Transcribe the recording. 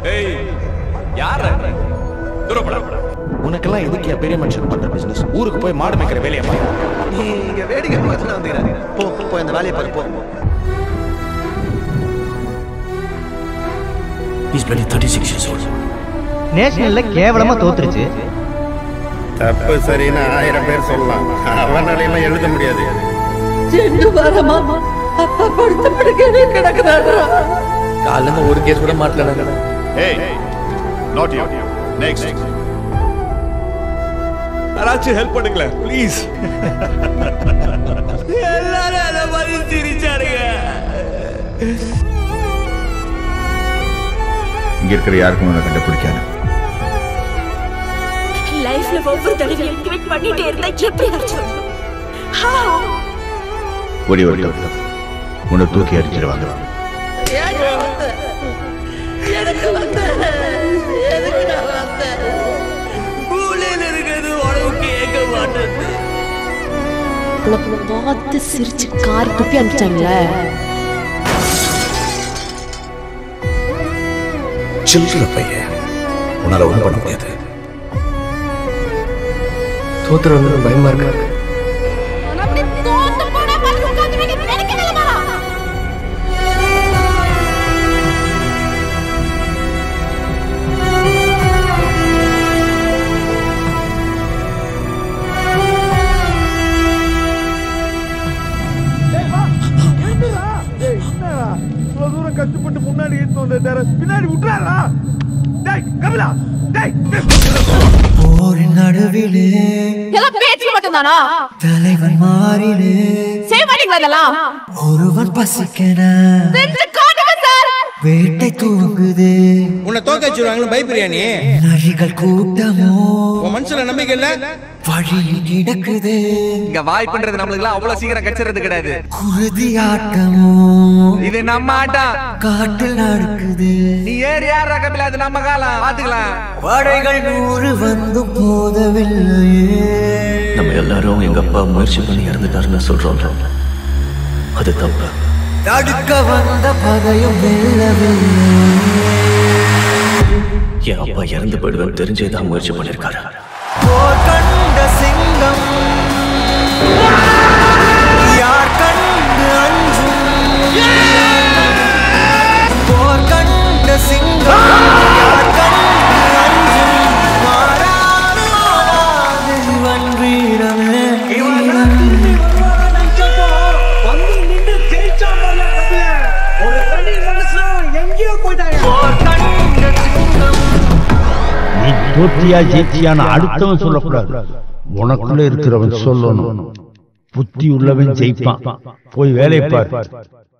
ஏய் யார தூரப்படா உனக்கெல்லாம் எதுக்கு பெரிய மனுஷன் பண்ற பிசினஸ் ஊருக்கு போய் மாடு மேய்க்கிற வேலையை பாரு நீ இங்க வேடிக்கை பார்த்து வந்துக்கிறாங்க போ போ, போ இந்த வேலையை பாரு போ He's barely 36 years old. நேஷனல்ல கேவலமா தோத்துருச்சு தப்பு சரின்னு ஆயிரம் பேர் சொல்லலாம் அவனால எல்லாம் எழுத முடியாது ரெண்டு வாரமா அப்பா படுத்த படுக்கையிலே கிடக்குறாரா காலைல இருந்து ஒரு கேஸ் கூட மாட்டல ஏய் நாட் யூ நெக்ஸ்ட் யாராச்சும் ஹெல்ப் பண்ணுங்களேன் ப்ளீஸ் எல்லாரும் அத மாதிரி சிரிச்சாருங்க இங்க இருக்கிற யாருக்கும் உன்னை கண்டுபிடிக்காது லைஃப்ல ஒவ்வொரு தடவையும் குவிட் பண்ணிட்டே இருந்தா எப்படி ஆச்சு How? ஒடி ஒடி உன்னை தூக்கி அடிச்சிருவாங்க ஏங்க வந்த எதுக்கு வந்த எதுக்கு வந்த மூலையில இருக்கிறது உடம்பு கேட்க மாட்டேன் உங்களை பார்த்து சிரிச்சு காரி துப்பி அனுப்பிச்சாங்களே சில்லற பையன் உன்னால ஒண்ணும் பண்ண முடியாது தோத்துறது பயமா இருக்கு தூரம் கஷ்டப்பட்டு முன்னாடி எடுத்து வந்த பின்னாடி விட்டுறாரா டேய் கபிலா டேய் போரின் நடுவிலே எல்லாம் பேச்சு மட்டும்தானா தலைவன் மாறிலே செய்ய மாட்டீங்களா இதெல்லாம் ஒருவன் பசிக்கன செஞ்சு காட்டுங்க சார் வேட்டை தூங்குது உன்னை தோக்க வச்சிருவாங்களு பயப்பிரியா நீ நரிகள் கூட்டமோ உன் மனுஷன நம்பிக்கை இல்ல வழியில் கிடக்குது இங்க வாய்ப்புன்றது நம்மளுக்கு எல்லாம் அவ்வளவு சீக்கிரம் கச்சிறது கிடையாது குருதி ஆட்டமோ இது நம்ம ஆட்டம் காட்டில் நடக்குது நீ ஏறி யாரா கபிலா அது நம்ம காலம் பாத்துக்கலாம் படைகள் நூறு வந்தும் போதவில்லையே நம்ம எல்லாரும் எங்க அப்பா முயற்சி பண்ணி இறந்துட்டாருன்னு சொல்றோம் அது தப்பு தடுக்க வந்த பகையும் வெல்லவில்லை என் அப்பா இறந்து போயிடுவேன் தெரிஞ்சே தான் முயற்சி பண்ணிருக்காரு போர் கண்ட சிங்கம் யார் கண்டு அஞ்சும் போர் கண்ட சிங்கம் யார் கண்டு அஞ்சும் மாறாது மாறாது இவன் வீரமே வீரம். போர் கண்ட சிங்கம் நீ தோற்றியா ஜெயிச்சியான்னு அடுத்தவன் சொல்லக்கூடாது உனக்குள்ள இருக்கிறவன் சொல்லணும் புத்தி உள்ளவன் ஜெயிப்பான் போய் வேலையை பார்